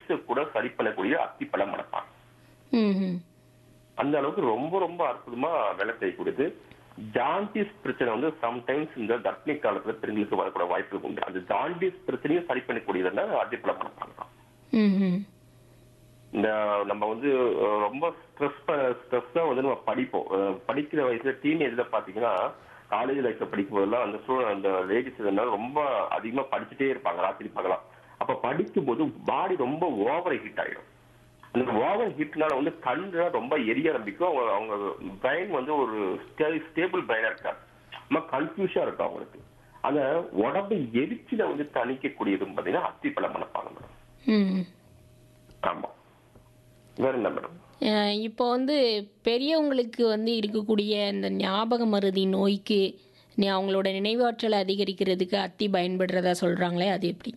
கூட சரி பண்ணக்கூடிய அத்திப்பழம் மணப்பாங்க ம் ம் அந்த அளவுக்கு ரொம்ப ரொம்ப அற்புதமா வேலை செய்யக்கூடியது ஜாண்டிஸ் பிரச்சனை வந்து சம்டைம்ஸ் இந்த கர்ப்பிணி காலத்துல பெண்களுக்கு வரக்கூடிய வாய்ப்புகள் உண்டு அந்த ஜாண்டிஸ் பிரச்சனையும் சரி பண்ணக்கூடியதுன்னா அத்திப்பழம் மணப்பாங்க தான் ம் ம் இந்த நம்ம வந்து அஹ், ரொம்ப ஸ்ட்ரெஸ் ஸ்ட்ரெஸ்ஸா வந்து நம்ம படிப்போம் அஹ், படிக்கிற வயசுல டீனேஜ்ல பாத்தீங்கன்னா காலேஜ் லைஃப்ல படிக்கும் போதெல்லாம் அந்த ஸ்டூடெண்ட் அந்த லேடிஸ் ரொம்ப அதிகமா படிச்சுட்டே இருப்பாங்க ராத்திரி பகலாம் அப்ப படிக்கும்போது பாடி ரொம்ப ஓவர் ஹீட் ஆயிடும் அந்த ஓவர் ஹீட்னால வந்து கண்ணு ரொம்ப எரிய ஆரம்பிக்கும் அவங்க அவங்க பிரைன் வந்து ஒரு ஸ்டேபிள் பிரைனா இருக்காது ரொம்ப கன்ஃபியூஷா இருக்கும் அவங்களுக்கு அந்த உடம்பு எரிச்சல வந்து தணிக்கக்கூடியதுன்னு பாத்தீங்கன்னா அத்திப்பழம் மணப்பாங்க மேடம் ம் ஆமா வேற என்ன மேடம் அஹ் இப்போ வந்து பெரியவங்களுக்கு வந்து இருக்கக்கூடிய இந்த ஞாபக மருதி நோய்க்கு நீ அவங்களோட நினைவாற்றலை அதிகரிக்கிறதுக்கு அத்தி பயன்படுறதா சொல்றாங்களே அது எப்படி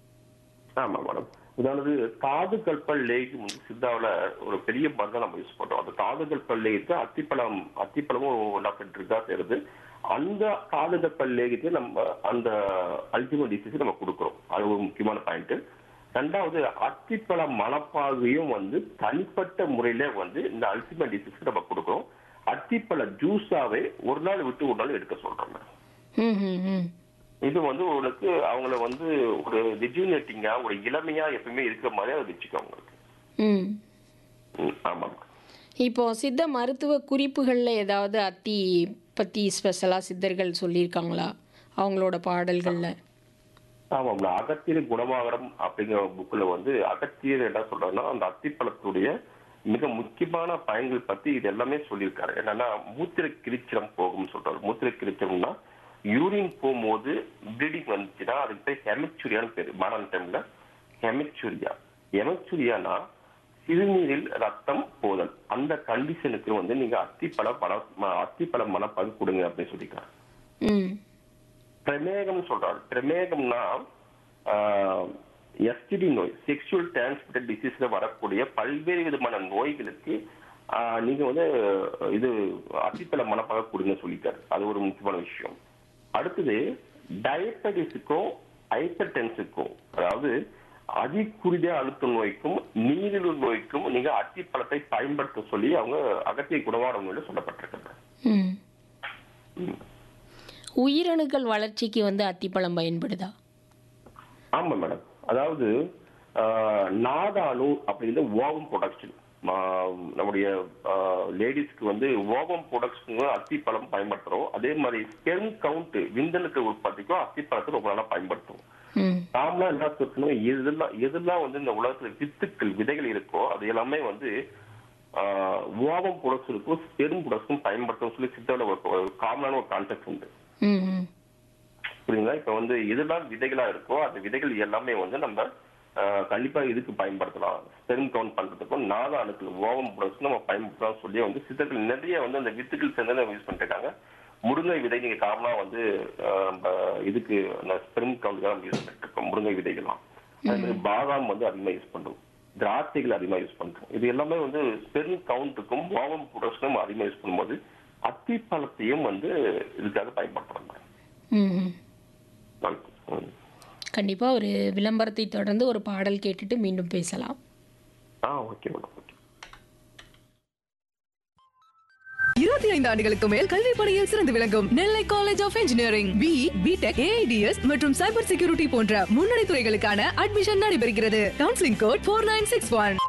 ஆமா மேடம் இதாவது தாது கல்பல் லேகம் வந்து சித்தாவுல ஒரு பெரிய மருந்தை நம்ம யூஸ் பண்றோம் அந்த தாது கல்பல் லேகத்தை அத்திப்பழம் அத்திப்பழமும் ஒன் ஆஃப் ட்ரிக்கா சேருது அந்த தாது கல்பல் லேகத்தை நம்ம அந்த அல்டிமேட் டிசீஸ் நம்ம கொடுக்குறோம் அது ஒரு முக்கியமான பாயிண்ட் ரெண்டாவது அத்திப்பழ மணப்பாகையும் வந்து தனிப்பட்ட முறையில வந்து இந்த அல்டிமேட் டிசீஸ்க்கு நம்ம கொடுக்குறோம் அத்திப்பழ ஜூஸாவே ஒரு நாள் விட்டு ஒரு நாள் எடுக்க சொல்றோம் மேடம் ம் ம் ம் இது வந்து உங்களுக்கு அவங்கள வந்து ஒரு ரிஜுனேட்டிங்கா ஒரு இளமையா எப்பவுமே இருக்கிற மாதிரி அதை வச்சுக்கோ அவங்களுக்கு ம் ம், ஆமாம் இப்போ சித்த மருத்துவ குறிப்புகளில் ஏதாவது அத்தி பற்றி ஸ்பெஷலாக சித்தர்கள் சொல்லியிருக்காங்களா அவங்களோட பாடல்களில் ஆமாம் அகத்தியர் குணமாகரம் அப்படிங்கிற புக்ல வந்து அகத்தியர் என்ன சொல்றாருன்னா அந்த அத்திப்பழத்துடைய மிக முக்கியமான பயன்கள் பத்தி இது எல்லாமே சொல்லியிருக்காரு என்னன்னா மூத்திர கிரிச்சலம் போகும்னு சொல்றாரு மூத்திர கிரிச்சலம்னா யூரின் போகும்போது ப்ளீடிங் வந்துச்சுன்னா அதுக்கு பேர் ஹெமச்சுரியான்னு பேரு மாடர்ன் டைம்ல ஹெமச்சுரியா ஹெமச்சுரியானா சிறுநீரில் ரத்தம் போதல் அந்த கண்டிஷனுக்கு வந்து நீங்க அத்திப்பழ பழ அத்திப்பழ மணப்பாகு கொடுங்க அப்படின்னு சொல்லியிருக்காரு ம் பிரமேகம் சொல்றாரு பிரமேகம்னா எஸ்டிடி நோய் செக்ஷுவல் டிரான்ஸ்மிட்டட் டிசீஸ்ல வரக்கூடிய பல்வேறு விதமான நோய்களுக்கு ஆஹ், நீங்க வந்து இது அத்திப்பழ மணப்பாக கொடுங்க சொல்லிட்டாரு அது ஒரு முக்கியமான விஷயம் அடுத்தது டயபெட்டிஸுக்கும் ஹைப்பர் டென்ஸுக்கும் அதாவது அதிகுறித அழுத்த நோய்க்கும் நீரிழிவு நோய்க்கும் நீங்க அத்திப்பழத்தை பயன்படுத்த சொல்லி அவங்க அகத்திய குணவாட நோயில சொல்லப்பட்டிருக்காங்க ம் உயிரணுக்கள் வளர்ச்சிக்கு வந்து அத்திப்பழம் பயன்படுதா ஆமா மேடம் அதாவது ஆஹ், நாடாணு அப்படிங்கிற ஓவம் ப்ரொடக்ஷன் நம்முடைய லேடிஸ்க்கு வந்து ஓவம் ப்ரொடக்ஷன் அத்திப்பழம் பயன்படுத்துறோம் அதே மாதிரி ஸ்பெர்ம் கவுண்ட் விந்தணுக்கு உற்பத்திக்கும் அத்திப்பழத்தை ரொம்ப நாளா பயன்படுத்தும் ம் நாமளா என்ன சொல்லணும் எதெல்லாம் எதெல்லாம் வந்து இந்த உலகத்துல வித்துக்கள் விதைகள் இருக்கோ அது எல்லாமே வந்து ஆஹ், ஓவம் ப்ரொடக்ஷனுக்கும் ஸ்பெர்ம் ப்ரொடக்ஷனுக்கும் பயன்படுத்தும் சொல்லி சித்தாவில் ஒரு காமனான ஒரு கான்செப்ட் உண்டு ம் ம் புரியுங்களா இப்ப வந்து எதெல்லாம் விதைகளா இருக்கோ அந்த விதைகள் எல்லாமே வந்து நம்ம ஆஹ், கண்டிப்பா இதுக்கு பயன்படுத்தலாம் ஸ்பெர்ம் கவுண்ட் பண்றதுக்கும் நாலு அணுக்கள் ஓவம் ப்ரொடக்ஷன் நம்ம பயன்படுத்தலாம் சொல்லி வந்து சித்தர்கள் நிறைய வந்து அந்த வித்துக்கள் சேர்ந்து யூஸ் பண்ணிட்டு இருக்காங்க முருங்கை விதை நீங்க காமனா வந்து ஆஹ், நம்ம இதுக்கு ஸ்பெர்ம் கவுண்ட்காக நம்ம யூஸ் பண்ணிட்டு இருக்கோம் முருங்கை விதைகள்லாம் அதே மாதிரி பாதாம் வந்து அதிகமா யூஸ் பண்றோம் திராட்சைகள் அதிகமா யூஸ் பண்றோம் இது எல்லாமே வந்து ஸ்பெர்ம் கவுண்ட்டுக்கும் ஓவம் ப்ரொடக்ஷனும் அதிகமா யூஸ் பண்ணும்போது அத்திப்பழத்தையும் வந்து இதுக்காக பயன்படுத்துறாங்க ம் ம் ம். கண்டிப்பாக ஒரு விளம்பரத்தை தொடர்ந்து ஒரு பாடல் கேட்டுட்டு மீண்டும் பேசலாம் ஆ ஓகே மேடம் ஓகே இருபத்தி ஐந்து ஆண்டுகளுக்கு மேல் கல்வி பணியில் சிறந்து விளங்கும் Nellai college of engineering B BTech AIDS மற்றும் சைபர் செக்யூரிட்டி போன்ற முன்னணி துறைகளுக்கான அட்மிஷன் நடைபெறுகிறது counselling code four nine six one